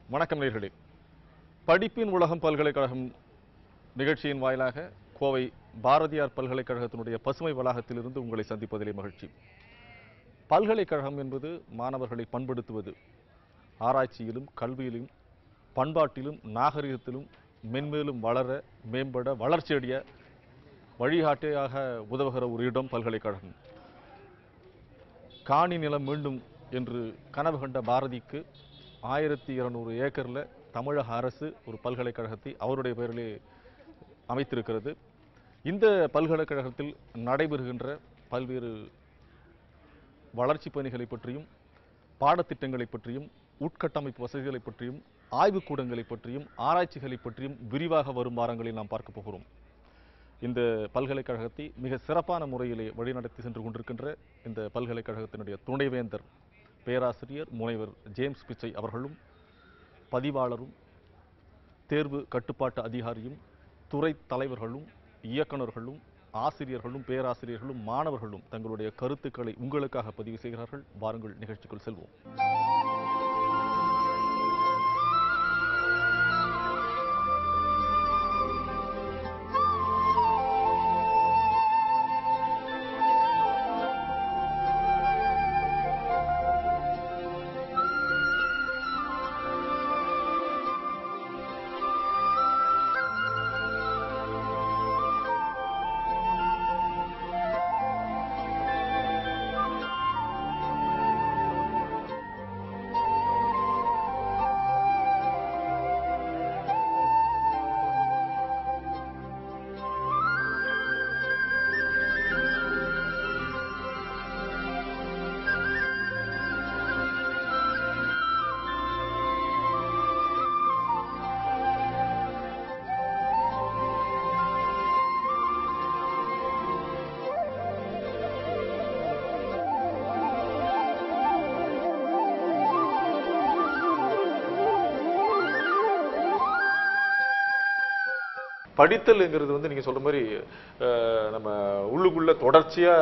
வணக்கம் நேர்களே படிப்பின் உலகம் பல்கலைக்கழகம் நிகழ்ச்சியின் வாயிலாக கோவை பாரதியார் பல்கலைக்கழகத்தினுடைய பசுமை வளாகத்திலிருந்து உங்களை சந்திப்பதிலே மகிழ்ச்சி பல்கலைக்கழகம் என்பது மாணவர்களை பண்படுத்துவது ஆராய்ச்சியிலும் கல்வியிலும் பண்பாட்டிலும் நாகரிகத்திலும் மென்மேலும் வளர மேம்பட வளர்ச்சியடைய வழிகாட்டியாக உதவுகிற ஒரு இடம் பல்கலைக்கழகம் காணி நிலம் மீண்டும் என்று கனவு கண்ட பாரதிக்கு ஆயிரத்தி இருநூறு ஏக்கரில் தமிழக அரசு ஒரு பல்கலைக்கழகத்தை அவருடைய பெயரிலே அமைத்திருக்கிறது இந்த பல்கலைக்கழகத்தில் நடைபெறுகின்ற பல்வேறு வளர்ச்சி பணிகளை பற்றியும் பாடத்திட்டங்களை பற்றியும் உட்கட்டமைப்பு வசதிகளை பற்றியும் ஆய்வுக்கூடங்களை பற்றியும் ஆராய்ச்சிகளை பற்றியும் விரிவாக வரும் வாரங்களில் நாம் பார்க்க போகிறோம் இந்த பல்கலைக்கழகத்தை மிக சிறப்பான முறையிலே வழிநடத்தி சென்று கொண்டிருக்கின்ற இந்த பல்கலைக்கழகத்தினுடைய துணைவேந்தர் பேராசிரியர் முனைவர் ஜேம்ஸ் பிச்சை அவர்களும் பதிவாளரும் தேர்வு கட்டுப்பாட்டு அதிகாரியும் துறை தலைவர்களும் இயக்குனர்களும் ஆசிரியர்களும் பேராசிரியர்களும் மாணவர்களும் தங்களுடைய கருத்துக்களை உங்களுக்காக பதிவு செய்கிறார்கள் வாருங்கள் நிகழ்ச்சிக்குள் செல்வோம் படித்தல்ங்கிறது வந்து நீங்க சொல்ற மாதிரி அஹ், நம்ம உள்ளுக்குள்ள தொடர்ச்சியா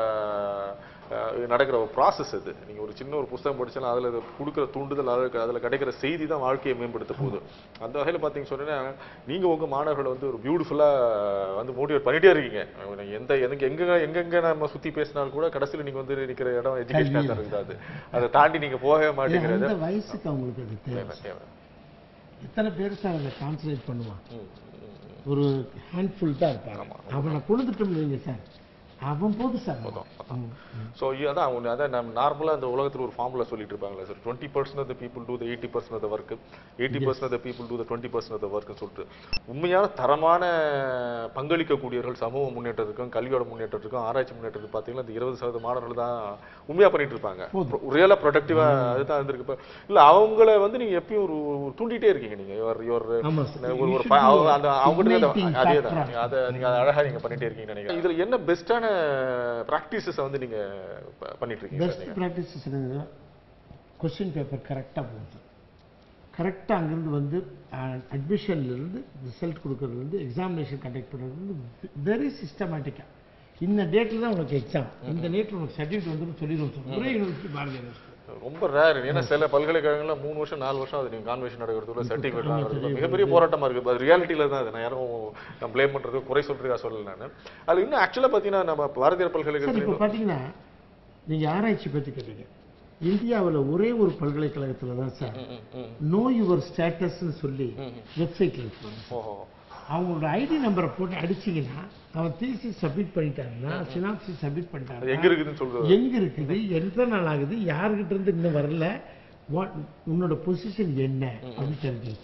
அஹ், நடக்கிற ஒரு ப்ராசஸ் அது நீங்க ஒரு சின்ன ஒரு புஸ்தகம் படிச்சாலும் அதுல அது கொடுக்குற தூண்டுதல் அதுல அதுல கிடைக்கிற செய்தி தான் வாழ்க்கையை மேம்படுத்த போகுது அந்த வகையில பாத்தீங்க சொன்னா நீங்க உங்க மாணவர்களை வந்து ஒரு பியூட்டிஃபுல்லா வந்து மோட்டிவேட் பண்ணிட்டே இருக்கீங்க நீங்க எந்த எங்க எங்க எங்கெங்க நம்ம சுத்தி பேசினாலும் கூட கடைசியில நீங்க வந்து நிக்கிற இடம் எஜுகேஷனா தான் இருக்குது அது அதை தாண்டி நீங்க போகவே மாட்டேங்கிறது அந்த வயசுக்கு அவங்களுக்கு அது தேவை தேவை, தேவை. எத்தனை பேர் சார் அதை கான்சன்ட்ரேட் பண்ணுவான் ம், ம், ம். ஒரு ஹேண்ட்ஃபுல் தான் இருப்பாங்க அவனை கொண்டுட்டோம் வைங்க சார் அவன் போது சார் ம், ம். ஸோ அதான் அவங்க அதான் நம்ம நார்மலாக இந்த உலகத்தில் ஒரு ஃபார்முலா சொல்லிட்டு இருப்பாங்களே sir twenty percent of people to the eighty percent of work eighty percent of people to the twenty percent of ஒர்க்னு சொல்லிட்டு உண்மையான தரமான பங்களிக்கக்கூடியவர்கள் சமூக முன்னேற்றத்துக்கும் கல்வியோட முன்னேற்றத்துக்கும் ஆராய்ச்சி முன்னேற்றத்துக்கு பார்த்தீங்கன்னா இந்த இருபது சதவீத மாணவர்கள் தான் உண்மையாக பண்ணிட்டு இருப்பாங்க ரியலாக ப்ரொடக்டிவாக அதுதான் இருந்திருக்கு இப்போ இல்லை அவங்கள வந்து நீங்கள் எப்பயும் ஒரு ஒரு தூண்டிகிட்டே இருக்கீங்க நீங்கள் யுவர் யுவர் ஆமா சார் ஒரு You ஒரு should ப- be அவங்க அந்த அவங்ககிட்ட igniting அந்த- அதே factor. தான் அதை நீங்க அதை அழகா நீங்க பண்ணிட்டே இருக்கீங்க நினைக்கிறேன் இதுல என்ன பெஸ்டான பிராக்டிசஸ் வந்து நீங்க ப- பண்ணிட்டு இருக்கீங்க சார் பெஸ்ட் நீங்க ப்ராக்டிசஸ் என்னன்னா கொஸ்டின் பேப்பர் கரெக்டாக போகும் சார் கரெக்டாக அங்கேருந்து வந்து அட்மிஷன்லேருந்து ரிசல்ட் கொடுக்கறதுலேருந்து எக்ஸாமினேஷன் கண்டக்ட் பண்ணுறது வெரி சிஸ்டமேட்டிக்காக இந்த டேட்டில் தான் உனக்கு எக்ஸாம் இந்த டேட்டில் உனக்கு சர்டிஃபிகேட் வந்துடும் சொல்லிடுவோம் சார் ஒரே யூனிவர்சிட்டி பாரதிய யூனிவர்சிட்டி ரொம்ப ரேர் ஏன்னா சில பல்கலைக்கழகங்கள்ல மூணு வருஷம் நாலு வருஷம் அது நீங்க கான்வென்ஷன் நடக்கிறதுக்குள்ள சர்டிஃபிகேட் வாங்குறது மிகப்பெரிய போராட்டமா இருக்கு அது ரியாலிட்டியில தான் அது நான் யாரும் நான் ப்ளேம் பண்றது குறை சொல்றதுக்கா சொல்லல நான் அது இன்னும் ஆக்சுவலா பாத்தீங்கன்னா நம்ம பாரதியார் சார் இப்போ பல்கலைக்கழகத்துல பார்த்தீங்கன்னா நீங்கள் ஆராய்ச்சி பற்றி கேட்டீங்க இந்தியாவில் ஒரே ஒரு பல்கலைக்கழகத்தில் தான் சார் ம், ம், நோ யுவர் ஸ்டேட்டஸ்னு சொல்லி ம். வெப்சைட்டில் இருப்பாங்க ஓஹோ அவங்களோட ஐடி நம்பரை போட்டு அடிச்சீங்கன்னா அவன் தீசி சப்மிட் பண்ணிட்டாங்கன்னா சினாப்சி சப்மிட் அது பண்ணிட்டாங்க எங்க இருக்குதுன்னு சொல்றது எங்க இருக்குது எத்தனை நாள் ஆகுது யாருக்கிட்ட இருந்து இன்னும் வரல what உன்னோட பொசிஷன் என்ன அப்படின்னு தெரிஞ்சிருச்சு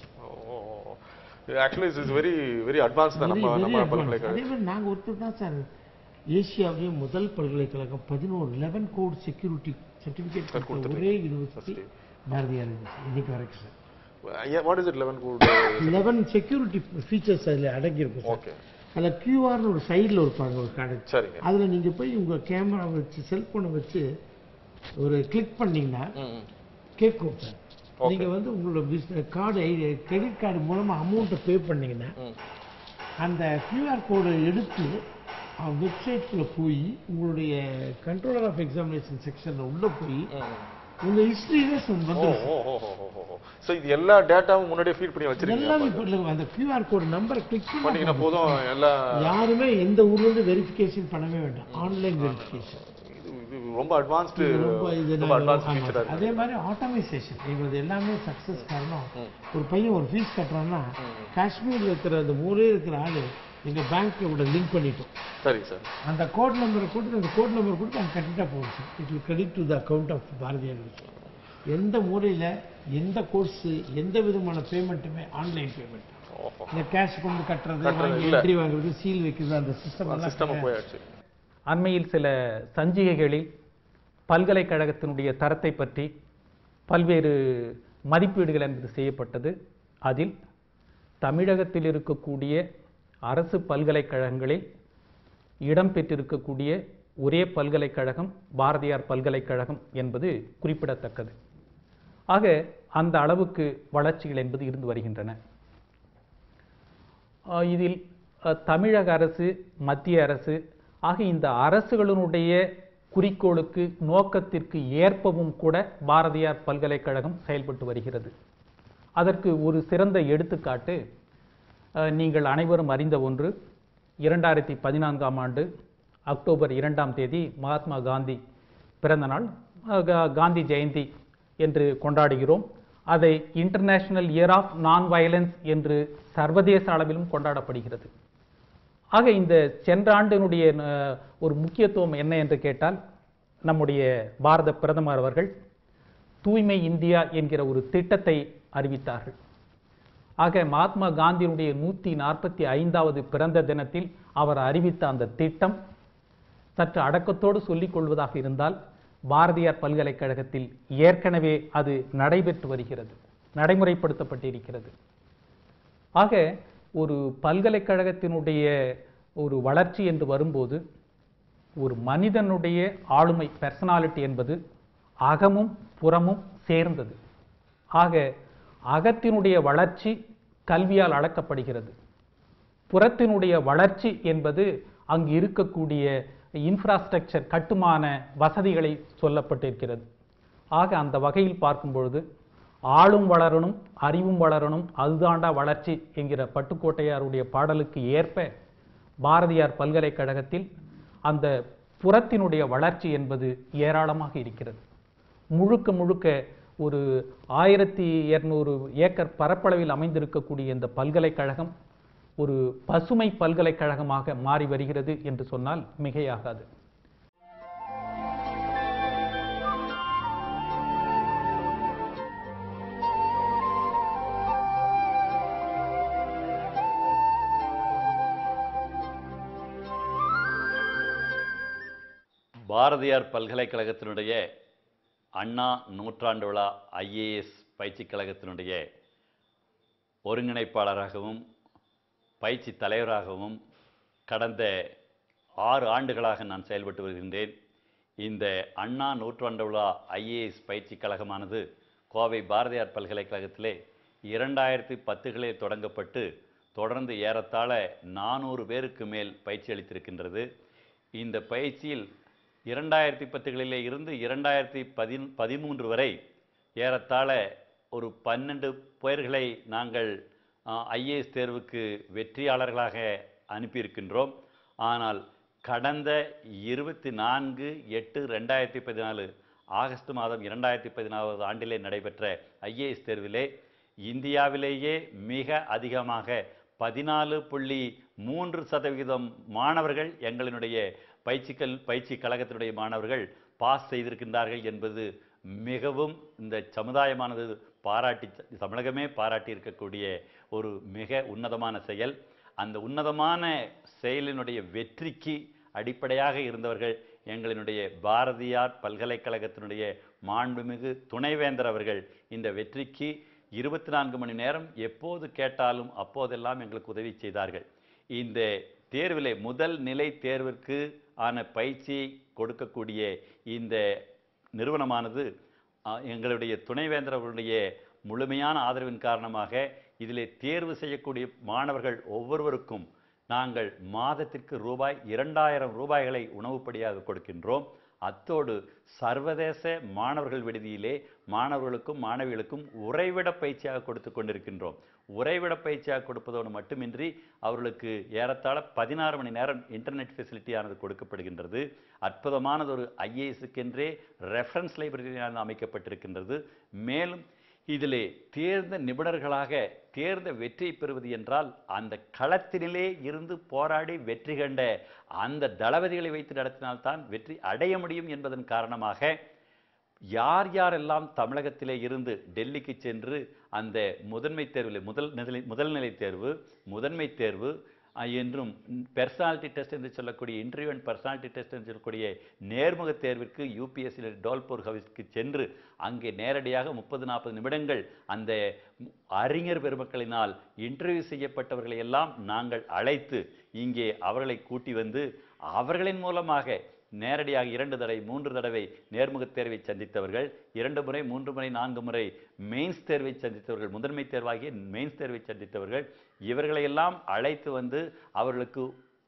actually is very very advance தான் நம்ம நம்ம பல்கலைக்கழகம் அதே மாதிரி நாங்கள் ஒருத்தர் தான் சார் ஏசியாவிலேயே முதல் பல்கலைக்கழகம் பதினோரு லெவன் கோட் செக்யூரிட்டி சர்டிஃபிகேட் கொடுத்த ஒரே யூனிவர்சிட்டி பாரதியார் யூனிவர்சிட்டி இன்னைக்கு வரைக்கும் sir what is it eleven code eleven security features அதில் அடங்கியிருக்கும் சார் ஓகே அதில் கியூஆர்னு ஒரு சைடில் இருப்பாங்க ஒரு கடை சரிங்க அதில் நீங்கள் போய் உங்கள் கேமரா வச்சு செல்ஃபோனை வச்சு ஒரு கிளிக் பண்ணீங்கன்னா ம், ம். கேட்கும் சார் நீங்கள் வந்து உங்களோட பிஸ்னஸ் கார்டு கிரெடிட் கார்டு மூலமாக அமௌண்ட்டை பே பண்ணீங்கன்னா ம். அந்த கியூஆர் கோடை எடுத்து வெப்சைட்டில் போய் உங்களுடைய கண்ட்ரோலர் ஆஃப் எக்ஸாமினேஷன் செக்ஷனில் உள்ளே போய் ம். உங்க ஹிஸ்டரியில ஓ வந்து ஓ ஓ ஓ ஓ, ஓ ஸோ இது எல்லா டேட்டாவும் முன்னாடியே ஃபீட் பண்ணி வச்சிருக்கீங்க எல்லாமே இப்போ இல்ல, அந்த கியூஆர் கோட் நம்பர் கிளிக் பண்ணீங்கன்னா போதும் எல்லா யாருமே எந்த ஊர்ல இருந்து வெரிஃபிகேஷன் பண்ணவே வேண்டாம் ஆன்லைன் வெரிஃபிகேஷன் இது இது ரொம்ப அட்வான்ஸ்டு ரொம்ப இது ரொம்ப நாங்க- அட்வான்ஸ் ஆமா. ஃபீச்சரா இருக்கு அதே மாதிரி ஆட்டோமைசேஷன் எங்களுக்கு எல்லாமே சக்சஸ் காரணம் ஒரு பையன் ஒரு ஃபீஸ் கட்டுறான்னா காஷ்மீர்ல இருக்கிற அந்த மூலையில் இருக்கிற ஆளு எங்க பேங்க்கோட லிங்க் பண்ணிட்டோம் சரி சார் அந்த கோட் நம்பரை கொடுத்து அந்த கோட் நம்பர் கொடுத்து அங்கே கட்டிட்டா போகும் sir it will credit to the account of Bharathiar university எந்த மூலையில எந்த கோர்ஸ் எந்த விதமான பேமெண்ட்டுமே ஆன்லைன் பேமெண்ட் ஓஹோ இந்த கேஷ் கொண்டு கட்டுறது கட்டுறது வாங்கி இல்ல. என்ட்ரி வாங்குறது சீல் வைக்கிறது அந்த சிஸ்டம் சிஸ்டம் எல்லாம் போயாச்சு அண்மையில் சில சஞ்சிகைகளில் பல்கலைக்கழகத்தினுடைய தரத்தை பற்றி பல்வேறு மதிப்பீடுகள் என்பது செய்யப்பட்டது அதில் தமிழகத்தில் இருக்கக்கூடிய அரசு பல்கலைக்கழகங்களில் இடம்பெற்றிருக்கக்கூடிய ஒரே பல்கலைக்கழகம் பாரதியார் பல்கலைக்கழகம் என்பது குறிப்பிடத்தக்கது ஆக அந்த அளவுக்கு வளர்ச்சிகள் என்பது இருந்து வருகின்றன ஆஹ் இதில் அஹ், தமிழக அரசு மத்திய அரசு ஆக இந்த அரசுகளினுடைய குறிக்கோளுக்கு நோக்கத்திற்கு ஏற்பவும் கூட பாரதியார் பல்கலைக்கழகம் செயல்பட்டு வருகிறது அதற்கு ஒரு சிறந்த எடுத்துக்காட்டு அஹ், நீங்கள் அனைவரும் அறிந்த ஒன்று இரண்டாயிரத்தி பதினான்காம் ஆண்டு அக்டோபர் இரண்டாம் தேதி மகாத்மா காந்தி பிறந்த நாள் அஹ், கா- காந்தி ஜெயந்தி என்று கொண்டாடுகிறோம் அதை international year of non violence என்று சர்வதேச அளவிலும் கொண்டாடப்படுகிறது ஆக இந்த சென்ற ஆண்டினுடைய அஹ், ஒரு முக்கியத்துவம் என்ன என்று கேட்டால் நம்முடைய பாரத பிரதமர் அவர்கள் தூய்மை இந்தியா என்கிற ஒரு திட்டத்தை அறிவித்தார்கள் ஆக மகாத்மா காந்தியினுடைய நூற்றி நாற்பத்தி ஐந்தாவது பிறந்த தினத்தில் அவர் அறிவித்த அந்த திட்டம் சற்று அடக்கத்தோடு சொல்லிக் கொள்வதாக இருந்தால் பாரதியார் பல்கலைக்கழகத்தில் ஏற்கனவே அது நடைபெற்று வருகிறது நடைமுறைப்படுத்தப்பட்டிருக்கிறது ஆக ஒரு பல்கலைக்கழகத்தினுடைய ஒரு வளர்ச்சி என்று வரும்போது ஒரு மனிதனுடைய ஆளுமை பெர்சனாலிட்டி என்பது அகமும் புறமும் சேர்ந்தது ஆக அகத்தினுடைய வளர்ச்சி கல்வியால் அளக்கப்படுகிறது புறத்தினுடைய வளர்ச்சி என்பது அங்கு இருக்கக்கூடிய இன்ஃப்ராஸ்ட்ரக்சர் கட்டுமான வசதிகளை சொல்லப்பட்டிருக்கிறது ஆக அந்த வகையில் பார்க்கும் பொழுது ஆளும் வளரணும் அறிவும் வளரணும் அதுதாண்டா வளர்ச்சி என்கிற பட்டுக்கோட்டையாருடைய பாடலுக்கு ஏற்ப பாரதியார் பல்கலைக்கழகத்தில் அந்த புறத்தினுடைய வளர்ச்சி என்பது ஏராளமாக இருக்கிறது முழுக்க முழுக்க ஒரு ஆயிரத்தி இருநூறு ஏக்கர் பரப்பளவில் அமைந்திருக்கக்கூடிய இந்த பல்கலைக்கழகம் ஒரு பசுமை பல்கலைக்கழகமாக மாறி வருகிறது என்று சொன்னால் மிகையாகாது பாரதியார் பல்கலைக்கழகத்தினுடைய அண்ணா நூற்றாண்டு விழா ஐஏஎஸ் பயிற்சிக் கழகத்தினுடைய ஒருங்கிணைப்பாளராகவும் பயிற்சி தலைவராகவும் கடந்த ஆறு ஆண்டுகளாக நான் செயல்பட்டு வருகின்றேன் இந்த அண்ணா நூற்றாண்டு விழா ஐஏஎஸ் பயிற்சிக் கழகமானது கோவை பாரதியார் பல்கலைக்கழகத்திலே இரண்டாயிரத்தி பத்துகளில் தொடங்கப்பட்டு தொடர்ந்து ஏறத்தாழ நானூறு பேருக்கு மேல் பயிற்சி அளித்திருக்கின்றது இந்த பயிற்சியில் இரண்டாயிரத்தி பத்துகளிலே இருந்து இரண்டாயிரத்தி பதின் பதிமூன்று வரை ஏறத்தாழ ஒரு பன்னெண்டு பேர்களை நாங்கள் ஐஏஎஸ் தேர்வுக்கு வெற்றியாளர்களாக அனுப்பியிருக்கின்றோம் ஆனால் கடந்த இருபத்தி நான்கு எட்டு ரெண்டாயிரத்தி பதினாலு ஆகஸ்ட் மாதம் இரண்டாயிரத்தி பதினாலாவது ஆண்டிலே நடைபெற்ற ஐஏஎஸ் தேர்விலே இந்தியாவிலேயே மிக அதிகமாக பதினாலு புள்ளி மூன்று சதவிகிதம் மாணவர்கள் எங்களினுடைய பயிற்சிக்கல் பயிற்சி கழகத்தினுடைய மாணவர்கள் பாஸ் செய்திருக்கின்றார்கள் என்பது மிகவும் இந்த சமுதாயமானது பாராட்டி தமிழகமே பாராட்டி இருக்கக்கூடிய ஒரு மிக உன்னதமான செயல் அந்த உன்னதமான செயலினுடைய வெற்றிக்கு அடிப்படையாக இருந்தவர்கள் எங்களினுடைய பாரதியார் பல்கலைக்கழகத்தினுடைய மாண்புமிகு துணைவேந்தர் அவர்கள் இந்த வெற்றிக்கு இருபத்தி நான்கு மணி நேரம் எப்போது கேட்டாலும் அப்போதெல்லாம் எங்களுக்கு உதவி செய்தார்கள் இந்த தேர்விலே முதல் நிலை தேர்விற்கு ஆன பயிற்சி கொடுக்கக்கூடிய இந்த நிறுவனமானது ஆ, எங்களுடைய துணைவேந்தர் அவர்களுடைய முழுமையான ஆதரவின் காரணமாக இதிலே தேர்வு செய்யக்கூடிய மாணவர்கள் ஒவ்வொருவருக்கும் நாங்கள் மாதத்திற்கு ரூபாய் இரண்டாயிரம் ரூபாய்களை உணவுப்படியாக கொடுக்கின்றோம் அத்தோடு சர்வதேச மாணவர்கள் விடுதியிலே மாணவர்களுக்கும் மாணவிகளுக்கும் உறைவிட பயிற்சியாக கொடுத்து கொண்டிருக்கின்றோம் உறைவிட பயிற்சியாக கொடுப்பதோடு மட்டுமின்றி அவர்களுக்கு ஏறத்தாழ பதினாறு மணி நேரம் இன்டர்நெட் ஃபெசிலிட்டியானது கொடுக்கப்படுகின்றது அற்புதமானதொரு ஐஏஎஸ்க்கென்றே ரெஃபரன்ஸ் லைப்ரரியானது அமைக்கப்பட்டிருக்கின்றது மேலும் இதிலே தேர்ந்த நிபுணர்களாக தேர்ந்த வெற்றி பெறுவது என்றால் அந்த களத்தினிலே இருந்து போராடி வெற்றி கண்ட அந்த தளபதிகளை வைத்து நடத்தினால்தான் வெற்றி அடைய முடியும் என்பதன் காரணமாக யார் யாரெல்லாம் தமிழகத்திலே இருந்து டெல்லிக்கு சென்று அந்த முதன்மை தேர்வில் முதல் நிலை முதல் நிலை தேர்வு முதன்மை தேர்வு அஹ், என்றும் பெர்சனாலிட்டி டெஸ்ட் என்று சொல்லக்கூடிய இன்டர்வியூ அண்ட் பெர்சனாலிட்டி டெஸ்ட் என்று சொல்லக்கூடிய நேர்முக தேர்விற்கு யூபிஎஸ்சியில் டோல்பூர் ஹவுஸ்க்கு சென்று அங்கே நேரடியாக முப்பது நாற்பது நிமிடங்கள் அந்த அறிஞர் பெருமக்களினால் இன்டர்வியூ செய்யப்பட்டவர்களை எல்லாம் நாங்கள் அழைத்து இங்கே அவர்களை கூட்டி வந்து அவர்களின் மூலமாக நேரடியாக இரண்டு தடவை மூன்று தடவை நேர்முகத் தேர்வை சந்தித்தவர்கள் இரண்டு முறை மூன்று முறை நான்கு முறை மெயின்ஸ் தேர்வை சந்தித்தவர்கள் முதன்மை தேர்வாகிய மெயின்ஸ் தேர்வை சந்தித்தவர்கள் இவர்களையெல்லாம் அழைத்து வந்து அவர்களுக்கு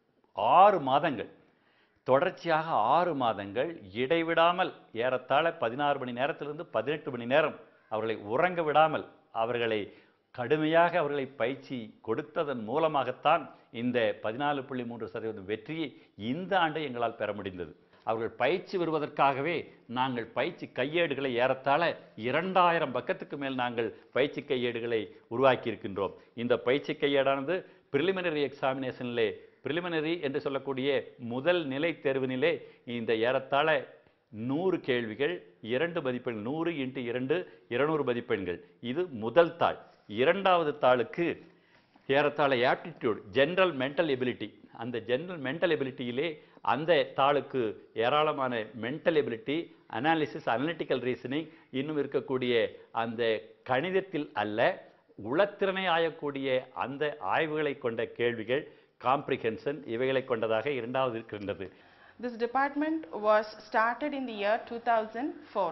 ஆறு மாதங்கள் தொடர்ச்சியாக ஆறு மாதங்கள் இடைவிடாமல் ஏறத்தாழ பதினாறு மணி நேரத்திலிருந்து பதினெட்டு மணி நேரம் அவர்களை உறங்க விடாமல் அவர்களை கடுமையாக அவர்களை பயிற்சி கொடுத்ததன் மூலமாகத்தான் இந்த பதினாலு புள்ளி மூன்று சதவீதம் வெற்றியை இந்த ஆண்டு எங்களால் பெற முடிந்தது அவர்கள் பயிற்சி பெறுவதற்காகவே நாங்கள் பயிற்சி கையேடுகளை ஏறத்தாழ இரண்டாயிரம் பக்கத்துக்கு மேல் நாங்கள் பயிற்சி கையேடுகளை உருவாக்கி இருக்கின்றோம் இந்த பயிற்சி கையேடானது பிரிலிமினரி எக்ஸாமினேஷனிலே பிரிலிமினரி என்று சொல்லக்கூடிய முதல் நிலை தேர்வினிலே இந்த ஏறத்தாழ நூறு கேள்விகள் இரண்டு மதிப்பெண் நூறு இன்ட்டு இரண்டு இருநூறு மதிப்பெண்கள் இது முதல் தாள் இரண்டாவது தாளுக்கு ஏறத்தாழ ஆப்டிடியூட் ஜென்ரல் மென்டல் எபிலிட்டி அந்த ஜென்ரல் மென்டல் எபிலிட்டியிலே அந்த தாளுக்கு ஏராளமான mental ability analysis analytical reasoning இன்னும் இருக்கக்கூடிய அந்த கணிதத்தில் அல்ல உளத்திறனை ஆயக்கூடிய அந்த ஆய்வுகளை கொண்ட கேள்விகள் காம்ப்ரிஹென்ஷன் இவைகளை கொண்டதாக இரண்டாவது இருக்கின்றது This department was started in the year 2004.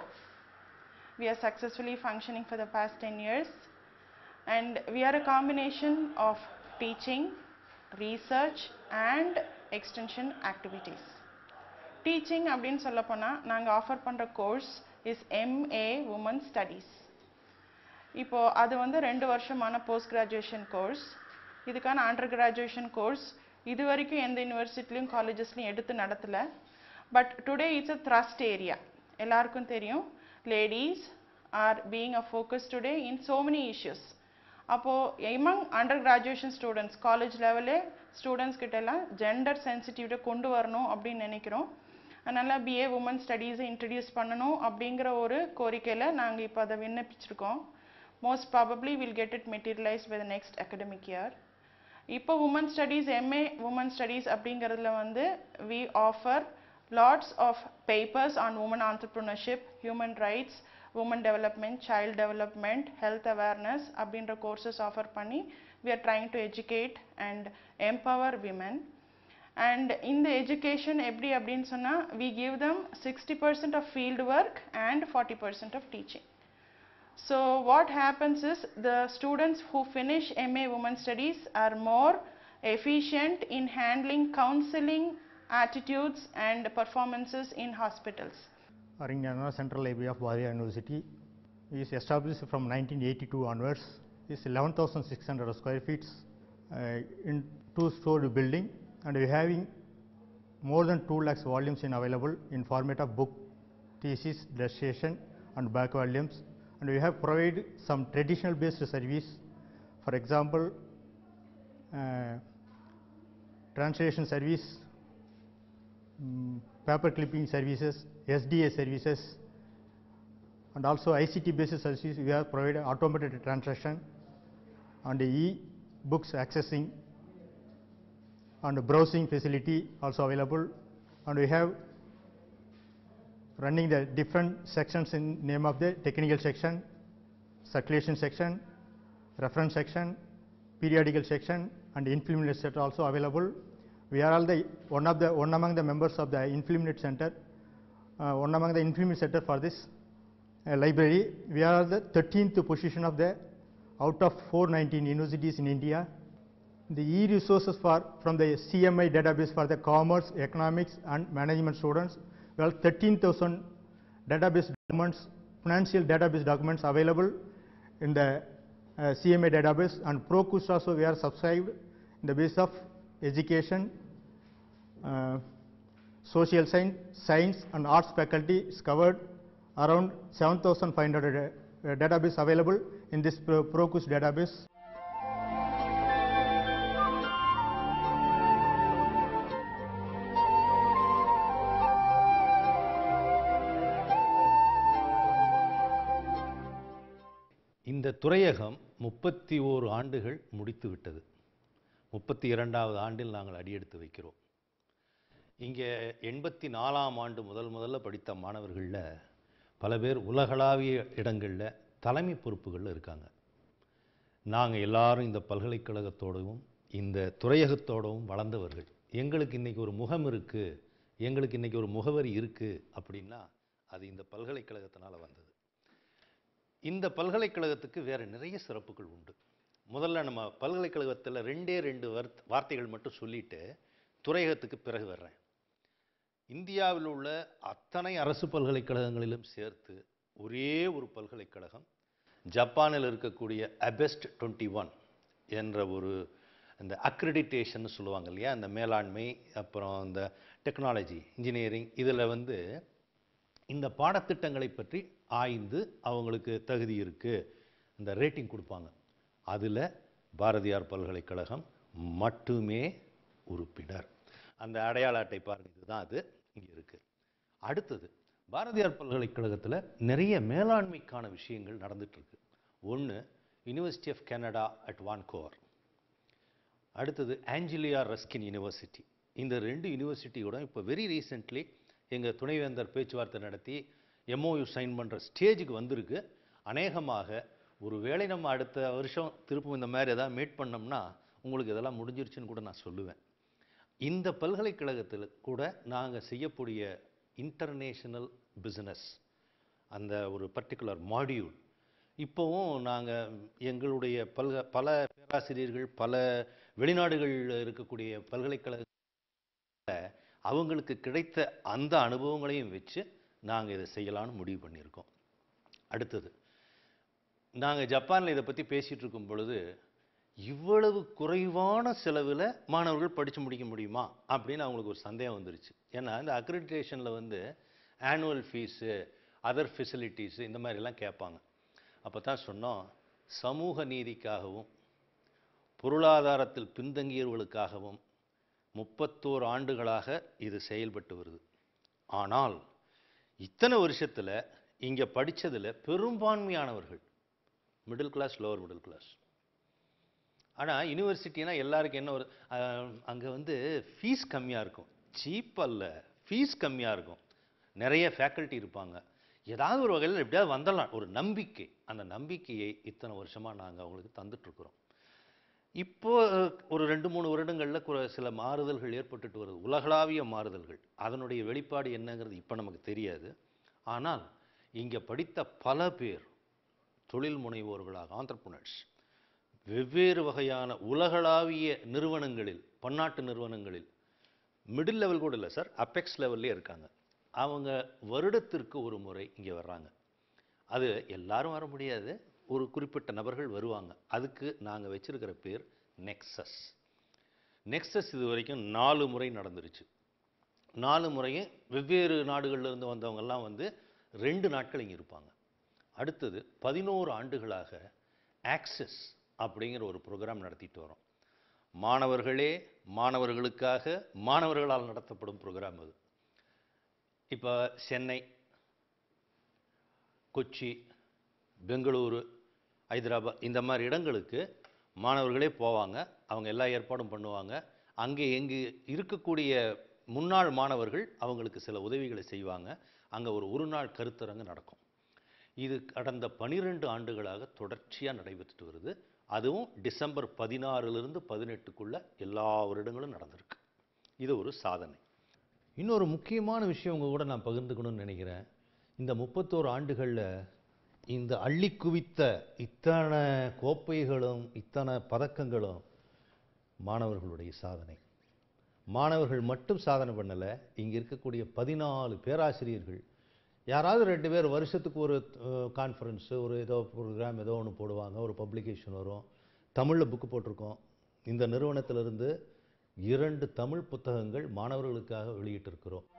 We are successfully functioning for the past 10 years and we are a combination of teaching, research and extension activities. Teaching அப்படின்னு சொல்ல போனால் நாங்கள் ஆஃபர் பண்ணுற course is MA women studies இப்போ அது வந்து ரெண்டு வருஷமான போஸ்ட் கிராஜுவேஷன் கோர்ஸ் இதுக்கான அண்டர் கிராஜுவேஷன் கோர்ஸ் இது வரைக்கும் எந்த யூனிவர்சிட்டிலையும் காலேஜஸ்லையும் எடுத்து நடத்தல but today it's a thrust area எல்லாருக்கும் தெரியும் ladies are being a focus today in so many issues அப்போது among under graduation students college லெவலே ஸ்டூடெண்ட்ஸ் கிட்ட எல்லாம் ஜெண்டர் சென்சிட்டிவிட்டை கொண்டு வரணும் அப்படின்னு நினைக்கிறோம் அதனால் பிஏ உமன் ஸ்டடீஸை இன்ட்ரடியூஸ் பண்ணணும் அப்படிங்கிற ஒரு கோரிக்கையில் நாங்கள் இப்போ அதை விண்ணப்பிச்சிருக்கோம் most probably will get it materialise by the next academic year இப்போ women studies MA women studies அப்படிங்கிறதுல வந்து we offer lots of papers on women entrepreneurship human rights women development child development health awareness அப்படின்ற courses offer பண்ணி we are trying to educate and empower women and இந்த education எப்படி அப்படின்னு சொன்னா we give them 60% of field work and 40% of teaching so what happens is the students who finish MA Women Studies are more efficient in handling counseling attitudes and performances in hospitals. Arignana Central Library of Bhadia University is established from 1982 onwards. It's 11,600 square feet uh, in two-story building and we're having more than 2 lakhs volumes in available in format of book, thesis, dissertation and back volumes and we have provided some traditional based service for example uh, translation service mm, paper clipping services, SDA services, and also ICT based services. We have provided automated transaction and e-books accessing and browsing facility also available. And we have running the different sections in name of the technical section, circulation section, reference section, periodical section, and Infilmnet set also available. We are all the one of the one among the members of the Infilmnet Center, uh, one among the Infilmnet Center for this uh, library. We are the 13th position of the out of 419 universities in India. The e-resources for from the CMI database for the commerce, economics, and management students. we have 13,000 database documents, financial database documents available in the uh, CMA database and ProQuest also we are subscribed in the base of education, uh, social science, science and arts faculty is covered around 7,500 uh, database available in this Pro- ProQuest database. இந்த துறையகம் முப்பத்தி ஓரு ஆண்டுகள் முடித்து விட்டது முப்பத்தி இரண்டாவது ஆண்டில் நாங்கள் அடியெடுத்து வைக்கிறோம் இங்கே எண்பத்தி நாலாம் ஆண்டு முதல் முதல்ல படித்த மாணவர்களில் பல பேர் உலகளாவிய இடங்களில் தலைமை பொறுப்புகளில் இருக்காங்க நாங்கள் எல்லாரும் இந்த பல்கலைக்கழகத்தோடவும் இந்த துறையகத்தோடவும் வளர்ந்தவர்கள் எங்களுக்கு இன்றைக்கி ஒரு முகம் இருக்குது எங்களுக்கு இன்றைக்கி ஒரு முகவரி இருக்குது அப்படின்னா அது இந்த பல்கலைக்கழகத்தினால் வந்தது இந்த பல்கலைக்கழகத்துக்கு வேறு நிறைய சிறப்புகள் உண்டு முதல்ல நம்ம பல்கலைக்கழகத்தில் ரெண்டே ரெண்டு வர்த் வார்த்தைகள் மட்டும் சொல்லிட்டு துறையகத்துக்கு பிறகு வர்றேன் இந்தியாவில் உள்ள அத்தனை அரசு பல்கலைக்கழகங்களிலும் சேர்த்து ஒரே ஒரு பல்கலைக்கழகம் ஜப்பானில் இருக்கக்கூடிய அபெஸ்ட் டுவெண்ட்டி ஒன் என்ற ஒரு இந்த அக்ரிடிட்டேஷன் சொல்லுவாங்க இல்லையா இந்த மேலாண்மை அப்புறம் இந்த டெக்னாலஜி இன்ஜினியரிங் இதில் வந்து இந்த பாடத்திட்டங்களை பற்றி ஆய்ந்து அவங்களுக்கு தகுதி இருக்குது இந்த ரேட்டிங் கொடுப்பாங்க அதில் பாரதியார் பல்கலைக்கழகம் மட்டுமே உறுப்பினர் அந்த அடையாள அட்டை பாருங்க இதுதான் அது இங்கே இருக்குது அடுத்தது பாரதியார் பல்கலைக்கழகத்தில் நிறைய மேலாண்மைக்கான விஷயங்கள் நடந்துட்டு இருக்கு ஒன்று university of Canada at Vancouver அடுத்தது ஆஞ்சலியா ரஸ்கின் யூனிவர்சிட்டி இந்த ரெண்டு யூனிவர்சிட்டியோட இப்போ வெரி ரீசெண்ட்லி எங்கள் துணைவேந்தர் பேச்சுவார்த்தை நடத்தி எம்ஓயு சைன் பண்ணுற ஸ்டேஜுக்கு வந்திருக்கு அநேகமாக ஒரு வேளை நம்ம அடுத்த வருஷம் திருப்பும் இந்த மாதிரி எதாவது மீட் பண்ணோம்னா உங்களுக்கு இதெல்லாம் முடிஞ்சிருச்சுன்னு கூட நான் சொல்லுவேன் இந்த பல்கலைக்கழகத்தில் கூட நாங்கள் செய்யக்கூடிய இன்டர்நேஷனல் பிஸ்னஸ் அந்த ஒரு பர்டிகுலர் மாடியூல் இப்போவும் நாங்கள் எங்களுடைய பல்க பல பேராசிரியர்கள் பல வெளிநாடுகளில் இருக்கக்கூடிய பல்கலைக்கழக அவங்களுக்கு கிடைத்த அந்த அனுபவங்களையும் வச்சு நாங்கள் இதை செய்யலாம்னு முடிவு பண்ணியிருக்கோம் அடுத்தது நாங்கள் ஜப்பானில் இதை பற்றி பேசிகிட்டு இருக்கும் பொழுது இவ்வளவு குறைவான செலவில் மாணவர்கள் படித்து முடிக்க முடியுமா அப்படின்னு அவங்களுக்கு ஒரு சந்தேகம் வந்துருச்சு ஏன்னா இந்த அக்ரிடிடேஷனில் வந்து ஆனுவல் ஃபீஸு அதர் ஃபெசிலிட்டிஸு இந்த மாதிரிலாம் கேட்பாங்க அப்போ தான் சொன்னோம் சமூக நீதிக்காகவும் பொருளாதாரத்தில் பின்தங்கியவர்களுக்காகவும் முப்பத்தோரு ஆண்டுகளாக இது செயல்பட்டு வருது ஆனால் இத்தனை வருஷத்தில் இங்கே படிச்சதுல பெரும்பான்மையானவர்கள் middle class lower middle class ஆனால் யூனிவர்சிட்டினா எல்லாருக்கும் என்ன ஒரு அங்கே வந்து ஃபீஸ் கம்மியாக இருக்கும் சீப் அல்ல ஃபீஸ் கம்மியாக இருக்கும் நிறைய ஃபேக்கல்ட்டி இருப்பாங்க ஏதாவது ஒரு வகையில் எப்படியாவது வந்துடலாம் ஒரு நம்பிக்கை அந்த நம்பிக்கையை இத்தனை வருஷமாக நாங்கள் அவங்களுக்கு தந்துட்டுருக்குறோம் இப்போ ஒரு ரெண்டு மூணு வருடங்களில் குற சில மாறுதல்கள் ஏற்பட்டுட்டு வருது உலகளாவிய மாறுதல்கள் அதனுடைய வெளிப்பாடு என்னங்கிறது இப்போ நமக்கு தெரியாது ஆனால் இங்கே படித்த பல பேர் தொழில் முனைவோர்களாக ஆண்டர்பனர்ஸ் வெவ்வேறு வகையான உலகளாவிய நிறுவனங்களில் பன்னாட்டு நிறுவனங்களில் மிடில் லெவல் கூட இல்லை சார் அப்பெக்ஸ் லெவல்லே இருக்காங்க அவங்க வருடத்திற்கு ஒரு முறை இங்கே வர்றாங்க அது எல்லாரும் வர முடியாது ஒரு குறிப்பிட்ட நபர்கள் வருவாங்க அதுக்கு நாங்கள் வச்சிருக்கிற பேர் நெக்ஸஸ் நெக்ஸஸ் இது வரைக்கும் நாலு முறை நடந்துருச்சு நாலு முறையும் வெவ்வேறு நாடுகள்ல இருந்து வந்தவங்கெல்லாம் வந்து ரெண்டு நாட்கள் இங்கே இருப்பாங்க அடுத்தது பதினோரு ஆண்டுகளாக ஆக்சஸ் அப்படிங்கிற ஒரு ப்ரோக்ராம் நடத்திட்டு வரோம் மாணவர்களே மாணவர்களுக்காக மாணவர்களால் நடத்தப்படும் ப்ரோக்ராம் அது இப்போ சென்னை கொச்சி பெங்களூரு ஹைதராபாத் இந்த மாதிரி இடங்களுக்கு மாணவர்களே போவாங்க அவங்க எல்லா ஏற்பாடும் பண்ணுவாங்க அங்கே எங்கு இருக்கக்கூடிய முன்னாள் மாணவர்கள் அவங்களுக்கு சில உதவிகளை செய்வாங்க அங்கே ஒரு ஒரு நாள் கருத்தரங்கு நடக்கும் இது கடந்த பனிரெண்டு ஆண்டுகளாக தொடர்ச்சியாக நடைபெற்றுட்டு வருது அதுவும் டிசம்பர் பதினாறுலேருந்து பதினெட்டுக்குள்ள எல்லா வருடங்களும் நடந்திருக்கு இது ஒரு சாதனை இன்னொரு முக்கியமான விஷயம் உங்க கூட நான் பகிர்ந்துக்கணும்னு நினைக்கிறேன் இந்த முப்பத்தோரு ஆண்டுகளில் இந்த அள்ளி குவித்த இத்தனை கோப்பைகளும் இத்தனை பதக்கங்களும் மாணவர்களுடைய சாதனை மாணவர்கள் மட்டும் சாதனை பண்ணலை இங்கே இருக்கக்கூடிய பதினாலு பேராசிரியர்கள் யாராவது ரெண்டு பேர் வருஷத்துக்கு ஒரு கான்ஃபரன்ஸு ஒரு ஏதோ ப்ரோக்ராம் ஏதோ ஒன்று போடுவாங்க ஒரு பப்ளிகேஷன் வரும் தமிழில் புக்கு போட்டிருக்கோம் இந்த நிறுவனத்திலிருந்து இரண்டு தமிழ் புத்தகங்கள் மாணவர்களுக்காக வெளியிட்டிருக்கிறோம்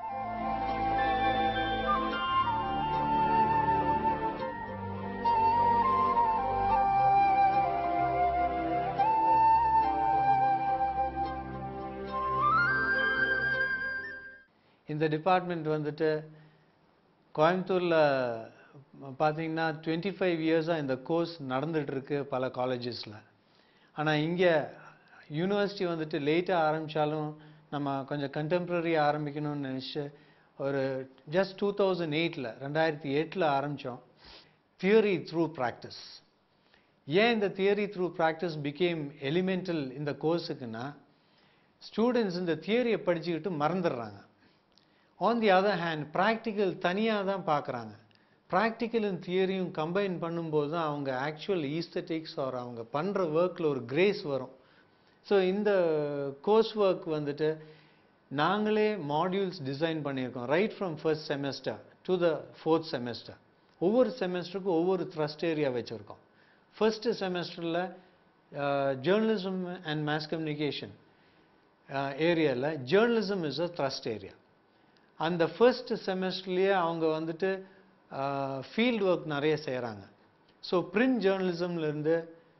இந்த டிபார்ட்மெண்ட் வந்துட்டு கோயம்புத்தூரில் பார்த்தீங்கன்னா டுவெண்ட்டி ஃபைவ் இயர்ஸாக இந்த கோர்ஸ் நடந்துட்டு இருக்கு பல காலேஜஸில் ஆனால் இங்கே யூனிவர்சிட்டி வந்துட்டு லேட்டாக ஆரம்பித்தாலும் நம்ம கொஞ்சம் கண்டெம்ப்ரரி ஆரம்பிக்கணும்னு நினச்சி ஒரு ஜஸ்ட் டூ தௌசண்ட் எயிட்டில் ரெண்டாயிரத்தி எட்டில் ஆரம்பித்தோம் தியரி த்ரூ ப்ராக்டிஸ் ஏன் இந்த theory through practice became elemental இந்த கோர்ஸுக்குன்னா ஸ்டூடெண்ட்ஸ் இந்த தியரியை படிச்சுக்கிட்டு மறந்துடுறாங்க on the other hand practical தனியாக தான் பார்க்குறாங்க ப்ராக்டிக்கலும் தியரியும் கம்பைன் பண்ணும்போது தான் அவங்க ஆக்சுவல் ஈஸ்தட்டிக்ஸ் ஆர் அவங்க பண்ணுற ஒர்க்கில் ஒரு கிரேஸ் வரும் ஸோ இந்த கோர்ஸ் ஒர்க் வந்துட்டு நாங்களே மாடியூல்ஸ் டிசைன் பண்ணியிருக்கோம் right from first semester to the fourth semester ஒவ்வொரு செமஸ்டருக்கும் ஒவ்வொரு த்ரஸ்ட் ஏரியா வச்சுருக்கோம் ஃபர்ஸ்ட் செமஸ்டரில் ஜேர்னலிசம் அண்ட் மாஸ் கம்யூனிகேஷன் ஏரியாவில் journalism is a thrust area அந்த ஃபர்ஸ்ட் செமஸ்டர்லேயே அவங்க வந்துட்டு ஃபீல்ட் ஒர்க் நிறைய செய்கிறாங்க ஸோ பிரிண்ட் ஜேர்னலிசம்லேருந்து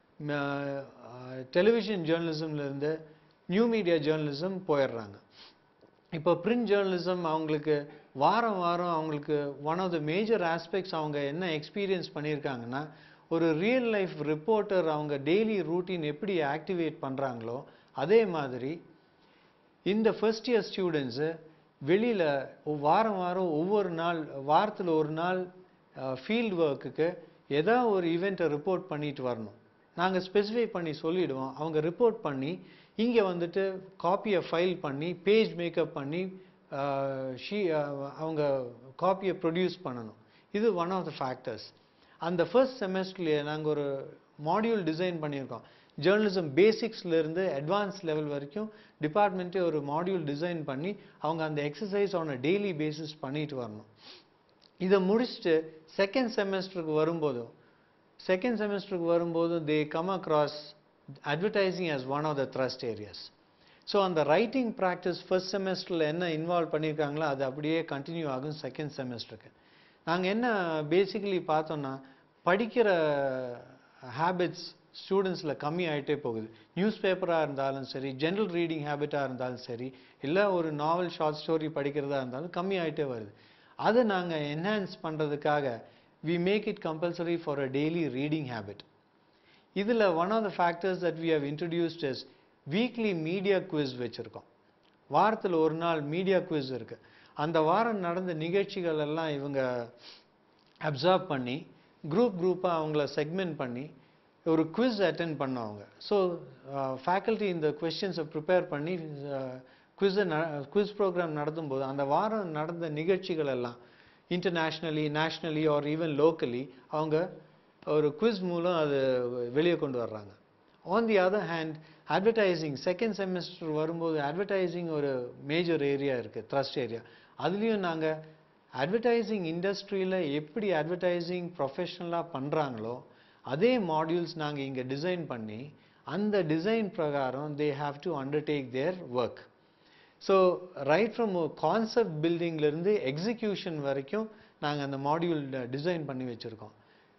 டெலிவிஷன் ஜேர்னலிசம்லேருந்து நியூ மீடியா ஜேர்னலிசம் போயிடுறாங்க இப்போ பிரிண்ட் ஜேர்னலிசம் அவங்களுக்கு வாரம் வாரம் அவங்களுக்கு one of the major aspects அவங்க என்ன எக்ஸ்பீரியன்ஸ் பண்ணியிருக்காங்கன்னா ஒரு ரியல் லைஃப் ரிப்போர்ட்டர் அவங்க டெய்லி ரூட்டீன் எப்படி ஆக்டிவேட் பண்ணுறாங்களோ அதே மாதிரி இந்த ஃபர்ஸ்ட் இயர் ஸ்டூடெண்ட்ஸு வெளியில் வாரம் வாரம் ஒவ்வொரு நாள் வாரத்தில் ஒரு நாள் ஃபீல்டு ஒர்க்குக்கு ஏதோ ஒரு ஈவெண்ட்டை ரிப்போர்ட் பண்ணிட்டு வரணும் நாங்கள் ஸ்பெசிஃபை பண்ணி சொல்லிடுவோம் அவங்க ரிப்போர்ட் பண்ணி இங்கே வந்துட்டு காப்பியை ஃபைல் பண்ணி பேஜ் மேக்கப் பண்ணி ஷீ அவங்க காப்பியை ப்ரொடியூஸ் பண்ணணும் இது ஒன் ஆஃப் த ஃபேக்டர்ஸ் அந்த ஃபர்ஸ்ட் செமஸ்டர்லேயே நாங்கள் ஒரு மாடியூல் டிசைன் பண்ணியிருக்கோம் ஜேர்னலிசம் பேசிக்ஸ்லேருந்து அட்வான்ஸ் லெவல் வரைக்கும் டிபார்ட்மெண்ட்டே ஒரு மாடியூல் டிசைன் பண்ணி அவங்க அந்த exercise on a daily basis பண்ணிட்டு வரணும் இதை முடிச்சுட்டு செகண்ட் செமஸ்டருக்கு வரும்போதும் செகண்ட் செமஸ்டருக்கு வரும்போதும் they come across advertising as one of the thrust areas so அந்த ரைட்டிங் ப்ராக்டிஸ் ஃபர்ஸ்ட் செமஸ்டரில் என்ன இன்வால்வ் பண்ணியிருக்காங்களோ அது அப்படியே கண்டினியூ ஆகும் செகண்ட் செமஸ்டருக்கு நாங்கள் என்ன பேசிக்கலி பார்த்தோன்னா படிக்கிற ஹேபிட்ஸ் ஸ்டூடெண்ட்ஸில் கம்மி ஆகிட்டே போகுது நியூஸ் பேப்பராக இருந்தாலும் சரி ஜென்ரல் ரீடிங் ஹேபிட்டாக இருந்தாலும் சரி இல்லை ஒரு நாவல் ஷார்ட் ஸ்டோரி படிக்கிறதா இருந்தாலும் கம்மி ஆகிட்டே வருது அதை நாங்கள் என்ஹான்ஸ் பண்ணுறதுக்காக we make it compulsory for a daily reading habit இதில் one of the factors that we have introduced is weekly media quiz வச்சுருக்கோம் வாரத்தில் ஒரு நாள் மீடியா குவிஸ் இருக்குது அந்த வாரம் நடந்த நிகழ்ச்சிகள் எல்லாம் இவங்க அப்சர்வ் பண்ணி குரூப் குரூப்பாக அவங்கள செக்மெண்ட் பண்ணி ஒரு குவிஸ் அட்டென்ட் பண்ணவங்க ஸோ ஃபேக்கல்ட்டி இந்த கொஸ்டின்ஸை ப்ரிப்பேர் பண்ணி குவிஸை ந குவிஸ் ப்ரோக்ராம் நடத்தும்போது அந்த வாரம் நடந்த நிகழ்ச்சிகள் எல்லாம் internationally nationally or even locally அவங்க ஒரு குவிஸ் மூலம் அது வெளியே கொண்டு வர்றாங்க on the other hand advertising second semester வரும்போது அட்வர்டைசிங் ஒரு மேஜர் ஏரியா இருக்குது த்ரஸ்ட் ஏரியா அதுலேயும் நாங்கள் அட்வர்டைசிங் இண்டஸ்ட்ரியில் எப்படி அட்வர்டைசிங் ப்ரொஃபஷ்னலாக பண்ணுறாங்களோ அதே மாடியூல்ஸ் நாங்கள் இங்கே டிசைன் பண்ணி அந்த டிசைன் பிரகாரம் they have to undertake their work so right from concept பில்டிங்லேருந்து எக்ஸிக்யூஷன் வரைக்கும் நாங்கள் அந்த மாடியூல் டிசைன் பண்ணி வச்சுருக்கோம்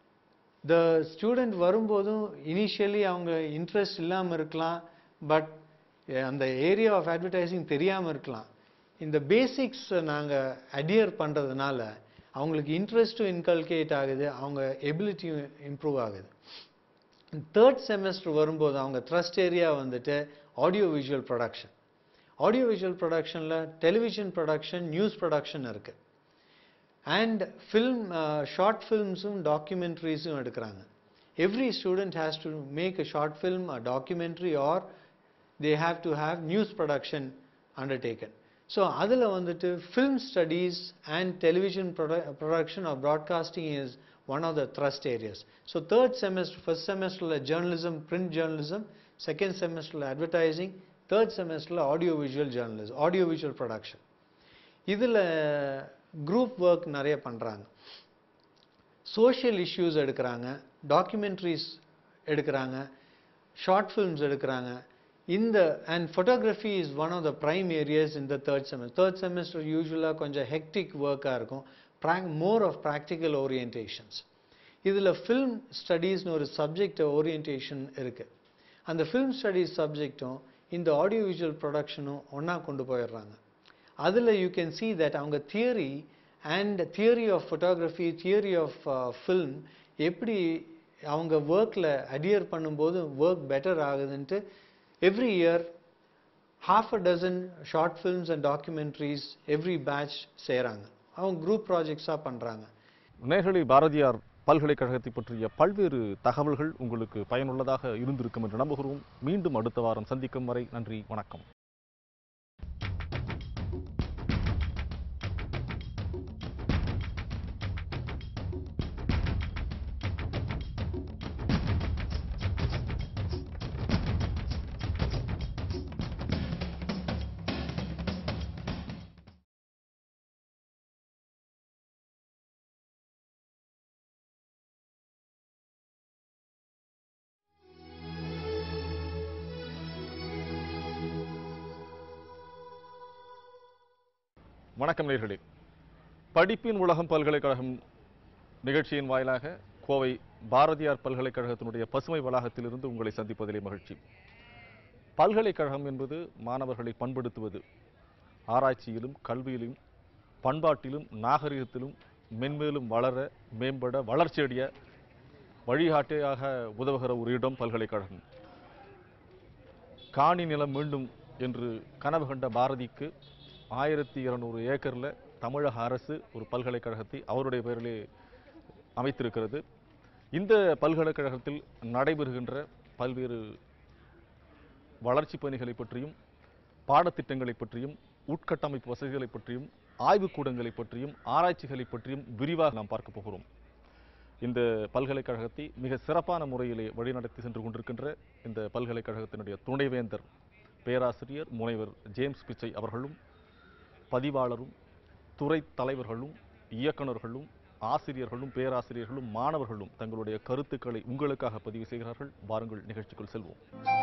த ஸ்டூடெண்ட் வரும்போதும் இனிஷியலி அவங்க இன்ட்ரெஸ்ட் இல்லாமல் இருக்கலாம் பட் அந்த ஏரியா ஆஃப் அட்வர்டைசிங் தெரியாமல் இருக்கலாம் இந்த பேசிக்ஸ் நாங்கள் அடியர் பண்ணுறதுனால அவங்களுக்கு இன்ட்ரெஸ்ட்டும் இன்கல்கேட் ஆகுது அவங்க எபிலிட்டியும் இம்ப்ரூவ் ஆகுது தேர்ட் செமஸ்டர் வரும்போது அவங்க த்ரஸ்ட் ஏரியா வந்துட்டு audio visual production audio visual ப்ரொடக்ஷனில் டெலிவிஷன் ப்ரொடக்ஷன் நியூஸ் ப்ரொடக்ஷன் இருக்குது அண்ட் ஃபில்ம் ஷார்ட் ஃபில்ம்ஸும் டாக்குமெண்ட்ரிஸும் எடுக்கிறாங்க every student has to make a short film a documentary or they have to have news production undertaken so அதில் வந்துட்டு film studies and television production or broadcasting is one of the thrust areas so third semester first செமஸ்டரில் journalism print journalism second செமஸ்டரில் advertising third செமஸ்டரில் audio visual journalism audio visual production இதில் group work நிறைய பண்ணுறாங்க social issues எடுக்கிறாங்க documentaries எடுக்கிறாங்க short films எடுக்கிறாங்க இந்த and photography is one of the prime areas இந்த தேர்ட் செமஸ்டர் தேர்ட் செமஸ்டர் யூஸ்வலாக கொஞ்சம் ஹெக்டிக் ஒர்க்காக இருக்கும் prac more of practical orientations இதில் ஃபில்ம் ஸ்டடீஸ்னு ஒரு சப்ஜெக்ட் ஓரியன்டேஷன் இருக்குது அந்த ஃபில்ம் ஸ்டடீஸ் சப்ஜெக்டும் இந்த ஆடியோ விஷுவல் ப்ரொடக்ஷனும் ஒன்றா கொண்டு போயிடுறாங்க அதில் யூ கேன் see that அவங்க theory and theory of photography theory of film எப்படி அவங்க ஒர்க்கில் அடியர் பண்ணும்போது ஒர்க் பெட்டர் ஆகுதுன்ட்டு every year half a dozen short films and documentaries every batch செய்கிறாங்க அவங்க குரூப் ப்ராஜெக்ட்ஸாக பண்ணுறாங்க நேரடி பாரதியார் பல்கலைக்கழகத்தை பற்றிய பல்வேறு தகவல்கள் உங்களுக்கு பயனுள்ளதாக இருந்திருக்கும் என்று நம்புகிறோம் மீண்டும் அடுத்த வாரம் சந்திக்கும் வரை நன்றி வணக்கம் வணக்கம் நேர்களே படிப்பின் உலகம் பல்கலைக்கழகம் நிகழ்ச்சியின் வாயிலாக கோவை பாரதியார் பல்கலைக்கழகத்தினுடைய பசுமை வளாகத்திலிருந்து உங்களை சந்திப்பதிலே மகிழ்ச்சி பல்கலைக்கழகம் என்பது மாணவர்களை பண்படுத்துவது ஆராய்ச்சியிலும் கல்வியிலும் பண்பாட்டிலும் நாகரிகத்திலும் மென்மேலும் வளர மேம்பட வளர்ச்சியடைய வழிகாட்டியாக உதவுகிற ஒரு இடம் பல்கலைக்கழகம் காணி நிலம் மீண்டும் என்று கனவு கண்ட பாரதிக்கு ஆயிரத்தி இருநூறு ஏக்கரில் தமிழக அரசு ஒரு பல்கலைக்கழகத்தை அவருடைய பெயரிலே அமைத்திருக்கிறது இந்த பல்கலைக்கழகத்தில் நடைபெறுகின்ற பல்வேறு வளர்ச்சிப் பணிகளை பற்றியும் பாடத்திட்டங்களை பற்றியும் உட்கட்டமைப்பு வசதிகளை பற்றியும் ஆய்வுக்கூடங்களை பற்றியும் ஆராய்ச்சிகளை பற்றியும் விரிவாக நாம் பார்க்க போகிறோம் இந்த பல்கலைக்கழகத்தை மிக சிறப்பான முறையிலே வழிநடத்தி சென்று கொண்டிருக்கின்ற இந்த பல்கலைக்கழகத்தினுடைய துணைவேந்தர் பேராசிரியர் முனைவர் ஜேம்ஸ் பிச்சை அவர்களும் பதிவாளரும் துறை தலைவர்களும் இயக்குனர்களும் ஆசிரியர்களும் பேராசிரியர்களும் மாணவர்களும் தங்களுடைய கருத்துக்களை உங்களுக்காக பதிவு செய்கிறார்கள் வாருங்கள் நிகழ்ச்சிக்குள் செல்வோம்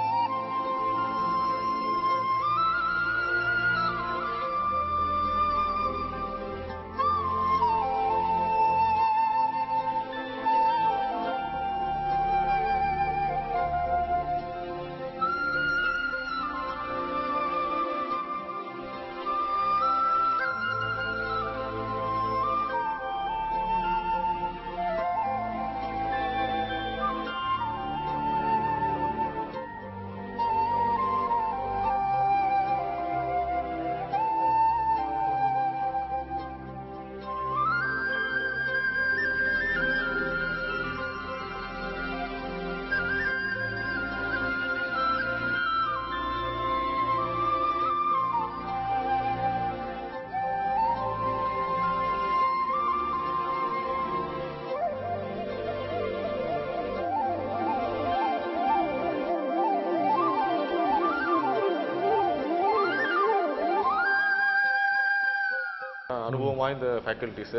அனுபவம் வாய்ந்த ஃபேக்கல்ட்டிஸு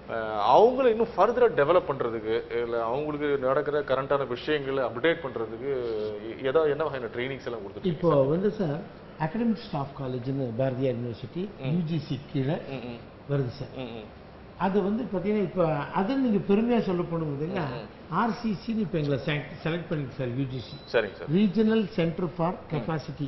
அவங்கள இன்னும் ஃபர்தராக டெவலப் பண்ணுறதுக்கு இல்லை அவங்களுக்கு நடக்கிற கரண்டான விஷயங்களை அப்டேட் பண்ணுறதுக்கு ஏதாவது என்ன வகையான ட்ரைனிங்ஸ் எல்லாம் கொடுத்துட்டு இப்போ வந்து சார் அகடமிக் ஸ்டாஃப் காலேஜ்னு பாரதியார் யூனிவர்சிட்டி யூஜிசி கீழே வருது சார் அது வந்து பார்த்தீங்கன்னா இப்போ அதை நீங்கள் பெருமையாக சொல்ல போனீங்கன்னா ஆர்சிசின்னு இப்போ எங்களை செலக்ட் பண்ணிருக்கு சார் யூஜிசி சரிங்க sir regional centre for capacity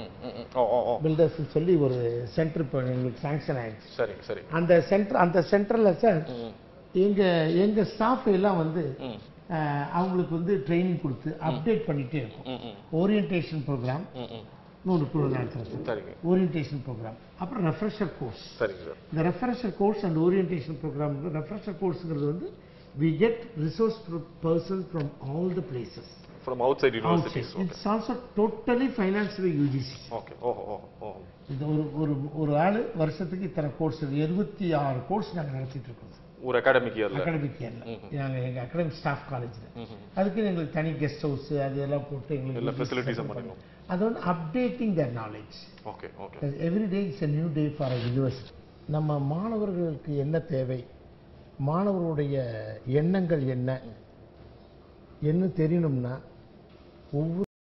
ஓ ஓ ஓ பில்டர்ஸ்னு சொல்லி ஒரு சென்டர் இப்போ எங்களுக்கு சாங்ஷன் ஆயிடுச்சு சரிங்க சரி அந்த சென்டர் அந்த சென்டர்ல சார் எங்க எங்க ஸ்டாஃப் எல்லாம் வந்து அஹ், அவங்களுக்கு வந்து ட்ரைனிங் கொடுத்து அப்டேட் பண்ணிட்டே இருக்கும் ஓரியன்டேஷன் ப்ரோக்ராம் நூறு குழு நடத்துறோம் சார் சரிங்க ஓரியன்டேஷன் ப்ரோக்ராம் அப்புறம் ரெஃப்ரெஷர் கோர்ஸ் சரிங்க சார் இந்த refresher course and orientation programme refresher கோர்ஸுங்கிறது வந்து we get resource person from all the places from outside universities okay it's also totally finance by UGC okay ஓஹோ ஓஹோ ஓஹோ இது ஒரு ஒரு ஒரு ஆள் வருஷத்துக்கு இத்தனை கோர்ஸ் எழுபத்தி ஆறு கோர்ஸ் நாங்கள் நடத்திட்டு இருக்கோம் சார் ஒரு அகாடமிக் இயரில் அகாடமிக் இயர்ல நாங்கள் எங்கள் அகாடமிக் ஸ்டாஃப் காலேஜில் அதுக்கு எங்களுக்கு தனி கெஸ்ட் ஹவுஸ் அது எல்லாம் போட்டு எல்லா எங்களுக்கு ஃபெசிலிட்டிஸும் பண்ணிக்கணும் அது வந்து updating their knowledge okay okay every day it's a new day for a university நம்ம மாணவர்களுக்கு என்ன தேவை மாணவர்களுடைய எண்ணங்கள் என்ன என்ன தெரியணும்னா ஒவ்வொரு